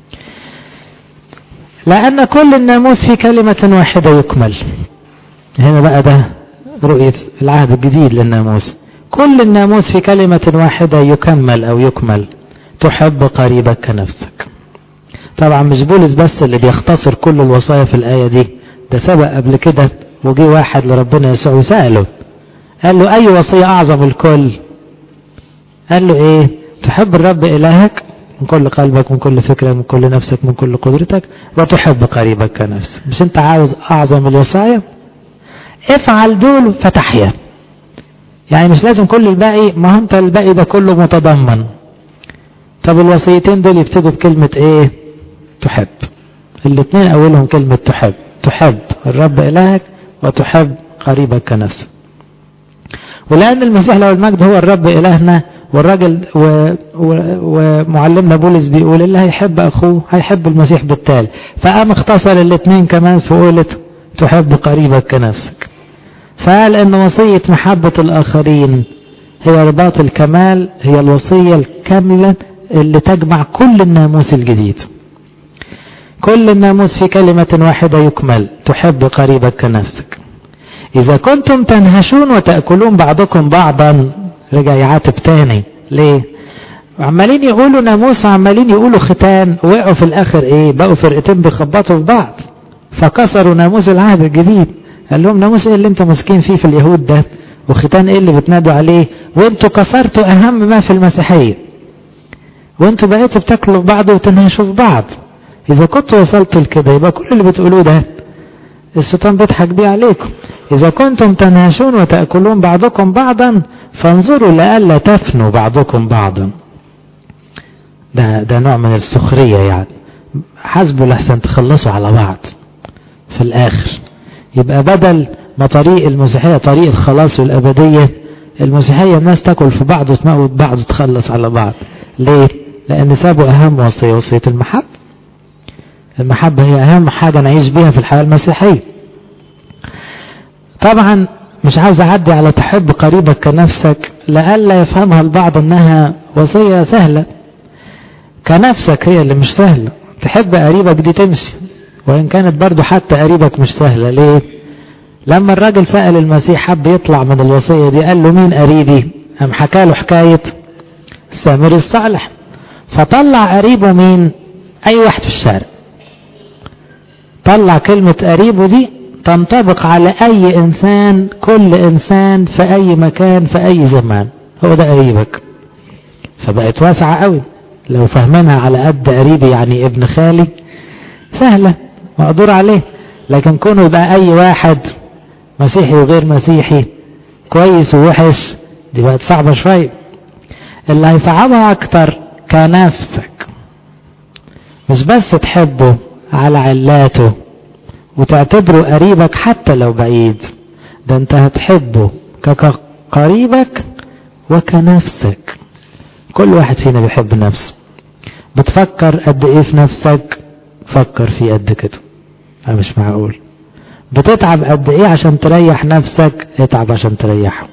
لان كل الناموس في كلمة واحدة يكمل هنا بقى ده رؤية العهد الجديد للناموس كل الناموس في كلمة واحدة يكمل أو يكمل تحب قريبك كنفسك طبعا مش بولس بس اللي بيختصر كل الوصايا في الآية دي ده سبق قبل كده وجي واحد لربنا يسوع وسأله قال له أي وصية أعظم الكل قال له إيه تحب الرب إلهك من كل قلبك من كل فكرك من كل نفسك من كل قدرتك وتحب قريبك كنفسك مش انت عاوز أعظم الوصايا افعل دول فتحيا يعني مش لازم كل الباقي ما انت الباقي ده كله متضمن طب الوصيتين دول يبتدوا بكلمة ايه تحب الاثنين اولهم كلمة تحب تحب الرب الهك وتحب قريبك كنفسك ولأن المسيح له المجد هو الرب إلهنا والراجل و... و... ومعلمنا بولس بيقول اللي هيحب أخوه هيحب المسيح بالتالي فقام اختصر الاثنين كمان في قولة تحب قريبك كنفسك فقال ان وصية محبة الآخرين هي رباط الكمال هي الوصية الكاملة اللي تجمع كل الناموس الجديد كل الناموس في كلمة واحدة يكمل تحب قريبك كنفسك إذا كنتم تنهشون وتأكلون بعضكم بعضا رجع يعاتب تاني ليه عمالين يقولوا ناموس وعمالين يقولوا ختان وقعوا في الآخر إيه بقوا فرقتين بيخبطوا في بعض فكسروا ناموس العهد الجديد قال لهم ناموس ايه اللي انتوا ماسكين فيه في اليهود ده وختان ايه اللي بتنادوا عليه وانتوا كسرتوا اهم ما في المسيحيه وانتوا بقيتوا بتاكلوا في بعض وتنهشوا في بعض اذا كنتوا وصلتوا لكده يبقى كل اللي بتقولوه ده الشيطان بيضحك بيه عليكم اذا كنتم تنهشون وتاكلون بعضكم بعضا فانظروا لئلا تفنوا بعضكم بعضا ده ده نوع من السخريه يعني حسبوا لحسن تخلصوا على بعض في الاخر يبقى بدل ما طريق المسيحية طريق الخلاص والأبدية المسيحية الناس تاكل في بعض وتموت بعض وتخلص على بعض ليه؟ لأن سابوا أهم وصية وصية المحبة المحبة هي أهم حاجة نعيش بيها في الحياة المسيحية طبعا مش عاوز أعدي على تحب قريبك كنفسك لألا يفهمها البعض أنها وصية سهلة كنفسك هي اللي مش سهلة تحب قريبك دي تمشي وإن كانت برضو حتى قريبك مش سهلة ليه لما الراجل سأل المسيح حب يطلع من الوصية دي قال له مين قريبي أم حكى له حكاية سامر الصالح فطلع قريبه مين أي واحد في الشارع طلع كلمة قريبه دي تنطبق على أي إنسان كل إنسان في أي مكان في أي زمان هو ده قريبك فبقت واسعة قوي لو فهمناها على قد قريبي يعني ابن خالي سهلة مقدور عليه لكن كونه يبقى اي واحد مسيحي وغير مسيحي كويس ووحش دي بقت صعبة شوية اللي هيصعبها اكتر كنفسك مش بس تحبه على علاته وتعتبره قريبك حتى لو بعيد ده انت هتحبه كقريبك وكنفسك كل واحد فينا بيحب نفسه بتفكر قد ايه في نفسك فكر فيه قد كده أنا مش معقول بتتعب قد ايه عشان تريح نفسك اتعب عشان تريحه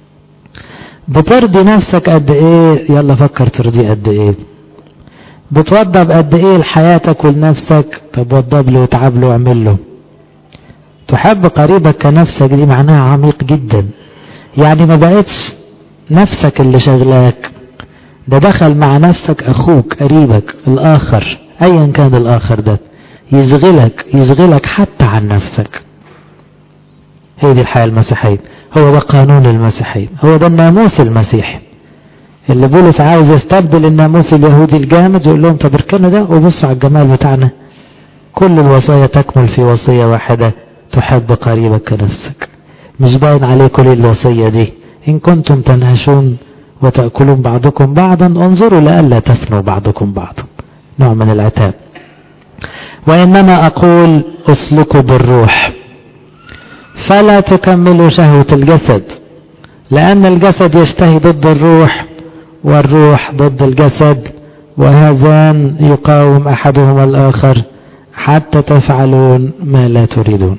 بترضي نفسك قد ايه يلا فكر ترضي قد ايه بتوضب قد ايه لحياتك ولنفسك طب وضب له وتعب له واعمل له تحب قريبك كنفسك دي معناها عميق جدا يعني ما بقتش نفسك اللي شغلاك ده دخل مع نفسك اخوك قريبك الاخر ايا كان الاخر ده يشغلك يشغلك حتى عن نفسك هي دي الحياة المسيحية هو ده قانون المسيحية هو ده الناموس المسيحي اللي بولس عاوز يستبدل الناموس اليهودي الجامد يقول لهم طب اركنوا ده وبصوا على الجمال بتاعنا كل الوصايا تكمل في وصية واحدة تحب قريبك كنفسك مش باين عليكم ليه الوصية دي إن كنتم تنهشون وتأكلون بعضكم بعضا انظروا لئلا تفنوا بعضكم بعضا نوع من العتاب وإنما أقول اسلكوا بالروح فلا تكملوا شهوة الجسد لأن الجسد يشتهي ضد الروح والروح ضد الجسد وهذان يقاوم أحدهما الآخر حتى تفعلون ما لا تريدون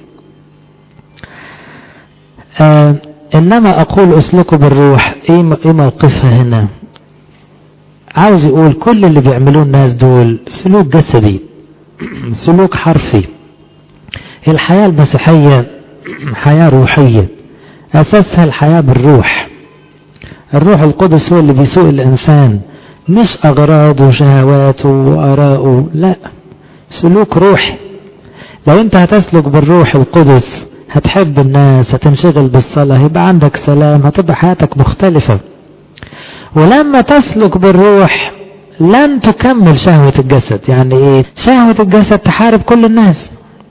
آه إنما أقول أسلكوا بالروح إيه موقفها هنا عاوز يقول كل اللي بيعملوه الناس دول سلوك جسدي سلوك حرفي الحياة المسيحية حياة روحية أساسها الحياة بالروح الروح القدس هو اللي بيسوق الإنسان مش أغراضه وشهواته وآراءه لا سلوك روحي لو انت هتسلك بالروح القدس هتحب الناس هتنشغل بالصلاة يبقى عندك سلام هتبقى حياتك مختلفة ولما تسلك بالروح لن تكمل شهوة الجسد يعني ايه شهوة الجسد تحارب كل الناس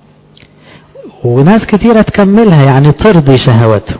وناس كتيرة تكملها يعني ترضي شهواته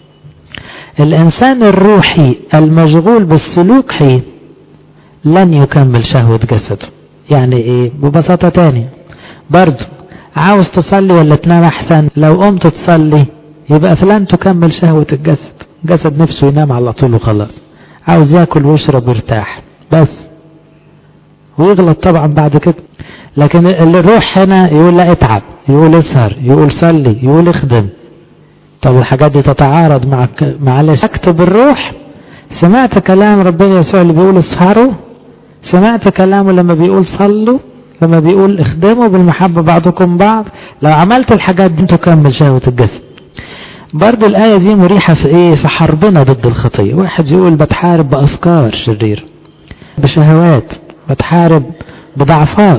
الإنسان الروحي المشغول بالسلوك حي لن يكمل شهوة جسده يعني ايه ببساطة تاني برضه عاوز تصلي ولا تنام احسن لو قمت تصلي يبقى فلان تكمل شهوة الجسد جسد نفسه ينام على طول وخلاص عاوز ياكل ويشرب ويرتاح بس ويغلط طبعا بعد كده لكن الروح هنا يقول لا اتعب يقول اسهر يقول صلي يقول اخدم طب الحاجات دي تتعارض مع معلش اكتب الروح سمعت كلام ربنا يسوع اللي بيقول اسهروا سمعت كلامه لما بيقول صلوا لما بيقول اخدموا بالمحبة بعضكم بعض لو عملت الحاجات دي تكمل شهوة الجسد برضو الآية دي مريحة في ايه في حربنا ضد الخطية واحد يقول بتحارب بأفكار شريرة بشهوات بتحارب بضعفات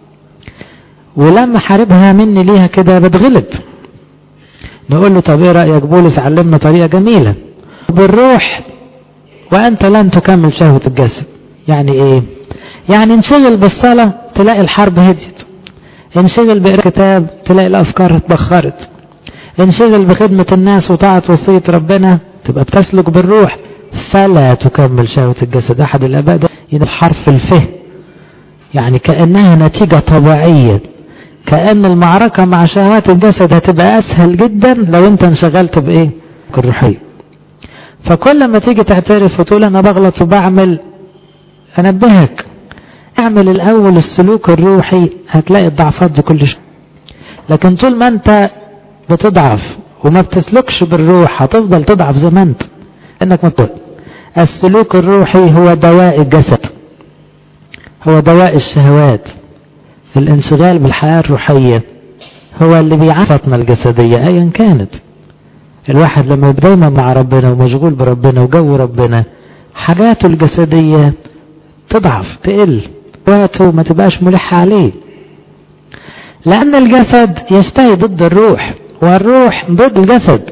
ولما حاربها مني ليها كده بتغلب نقول له طب ايه رأيك بولس علمنا طريقة جميلة بالروح وانت لن تكمل شهوة الجسد يعني ايه يعني انشغل بالصلاة تلاقي الحرب هديت انشغل بقراءة كتاب تلاقي الافكار اتبخرت انشغل بخدمة الناس وطاعة وصية ربنا تبقى بتسلك بالروح فلا تكمل شهوة الجسد احد الاباء ده حرف الفه يعني كأنها نتيجة طبيعية كأن المعركة مع شهوات الجسد هتبقى أسهل جدا لو أنت انشغلت بإيه؟ الروحية. فكل ما تيجي تعترف وتقول أنا بغلط وبعمل أنبهك اعمل الأول السلوك الروحي هتلاقي الضعفات دي كل شيء. لكن طول ما أنت بتضعف وما بتسلكش بالروح هتفضل تضعف زي ما أنت. إنك ما السلوك الروحي هو دواء الجسد. هو دواء الشهوات. الانشغال بالحياة الروحية هو اللي بيعفتنا الجسدية ايا كانت الواحد لما يبقى دايما مع ربنا ومشغول بربنا وجو ربنا حاجاته الجسدية تضعف تقل وقته ما تبقاش ملح عليه لأن الجسد يشتهي ضد الروح والروح ضد الجسد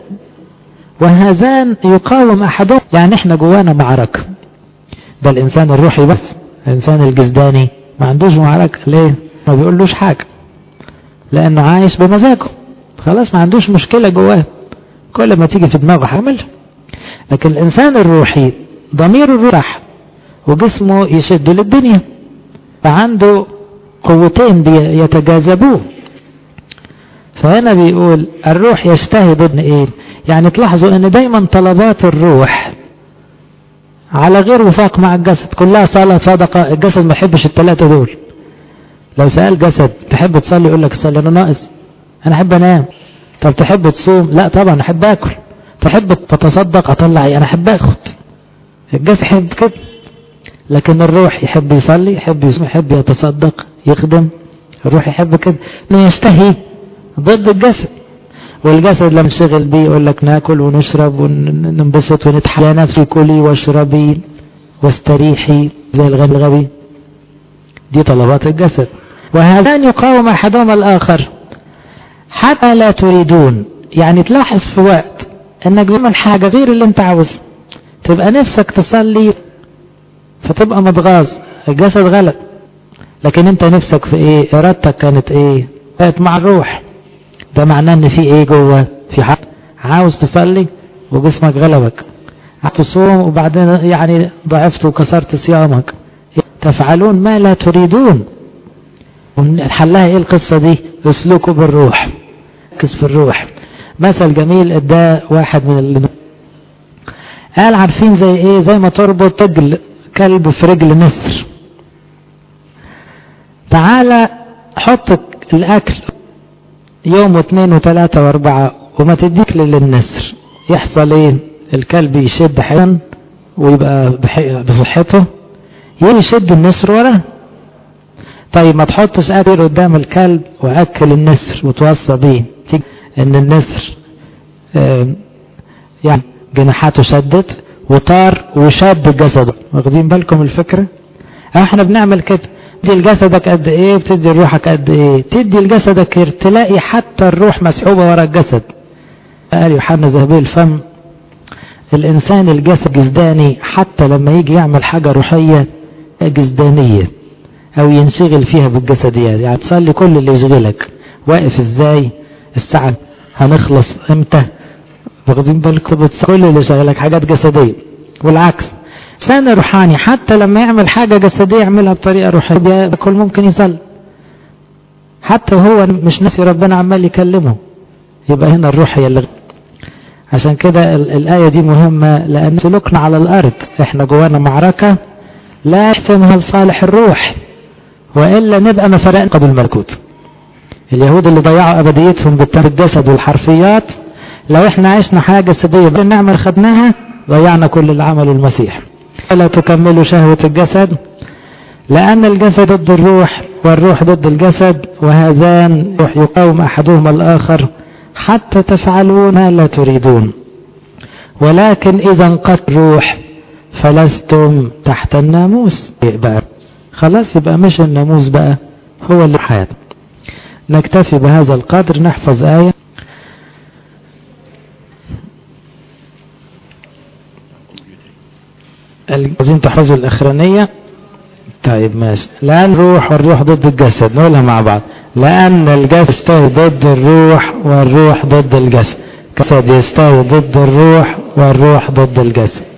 وهذان يقاوم أحدهم يعني احنا جوانا معركة ده الإنسان الروحي بس الإنسان الجسداني ما عندوش معركة ليه ما بيقولوش حاجة لأنه عايش بمزاجه خلاص ما عندوش مشكلة جواه كل ما تيجي في دماغه حامل لكن الإنسان الروحي ضميره الروح وجسمه يشد للدنيا فعنده قوتين يتجاذبوه فهنا بيقول الروح يشتهي ضمن ايه يعني تلاحظوا ان دايما طلبات الروح على غير وفاق مع الجسد كلها صلاة صدقة الجسد ما يحبش الثلاثة دول لو سأل جسد تحب تصلي يقول لك صلي انا ناقص انا احب انام طب تحب تصوم لا طبعا احب اكل تحب تتصدق اطلع ايه انا احب اخد الجسد يحب كده لكن الروح يحب يصلي يحب يصوم يحب يتصدق يخدم الروح يحب كده انه يشتهي ضد الجسد والجسد لما نشغل بيه يقول لك ناكل ونشرب وننبسط ونضحك يا نفسي كلي واشربي واستريحي زي الغبي الغبي دي طلبات الجسد وهذان يقاوم احدهما الاخر حتى لا تريدون يعني تلاحظ في وقت انك بتعمل حاجه غير اللي انت عاوزها تبقى نفسك تصلي فتبقى متغاظ الجسد غلط لكن انت نفسك في ايه ارادتك كانت ايه بقت مع الروح ده معناه ان في ايه جوه في حق عاوز تصلي وجسمك غلبك عاوز تصوم وبعدين يعني ضعفت وكسرت صيامك تفعلون ما لا تريدون حلها ايه القصة دي اسلكوا بالروح ركز في الروح مثل جميل اداه واحد من اللي قال عارفين زي ايه زي ما تربط رجل كلب في رجل نسر تعالى حط الاكل يوم واثنين وثلاثة واربعة وما تديك للنسر يحصل ايه الكلب يشد حيوان ويبقى بصحته يشد النسر وراه طيب ما تحطش اكل قدام الكلب واكل النسر وتوصى بيه ان النسر اه يعني جناحاته شدت وطار وشد جسده واخدين بالكم الفكرة احنا بنعمل كده تدي لجسدك قد ايه بتدي لروحك قد ايه تدي لجسدك تلاقي حتى الروح مسحوبة ورا الجسد قال يوحنا ذهبي الفم الانسان الجسد جسداني حتى لما يجي يعمل حاجة روحية جسدانية او ينشغل فيها بالجسديات يعني تصلي كل اللي يشغلك واقف ازاي الساعة هنخلص امتى واخدين بالكم كل اللي شغلك حاجات جسدية والعكس انسان روحاني حتى لما يعمل حاجة جسدية يعملها بطريقة روحية كل ممكن يصلي حتى وهو مش ناسي ربنا عمال يكلمه يبقى هنا الروح هي اللي عشان كده الآية دي مهمة لأن سلوكنا على الأرض احنا جوانا معركة لا يحسمها لصالح الروح وإلا نبقى ما فرقنا قبل الملكوت اليهود اللي ضيعوا أبديتهم بالجسد والحرفيات لو احنا عشنا حاجة جسدية بالنعمة خدناها ضيعنا كل اللي عمله المسيح لا تكملوا شهوة الجسد لأن الجسد ضد الروح والروح ضد الجسد وهذان يقاوم أحدهما الآخر حتى تفعلون ما لا تريدون ولكن إذا انقت الروح فلستم تحت الناموس يبقى خلاص يبقى مش الناموس بقى هو اللي حياتنا نكتفي بهذا القدر نحفظ آية عايزين تحفظوا الأخرانية طيب ماشي لأن الروح والروح ضد الجسد نقولها مع بعض لأن الجسد يستوي ضد الروح والروح ضد الجسد الجسد يستوي ضد الروح والروح ضد الجسد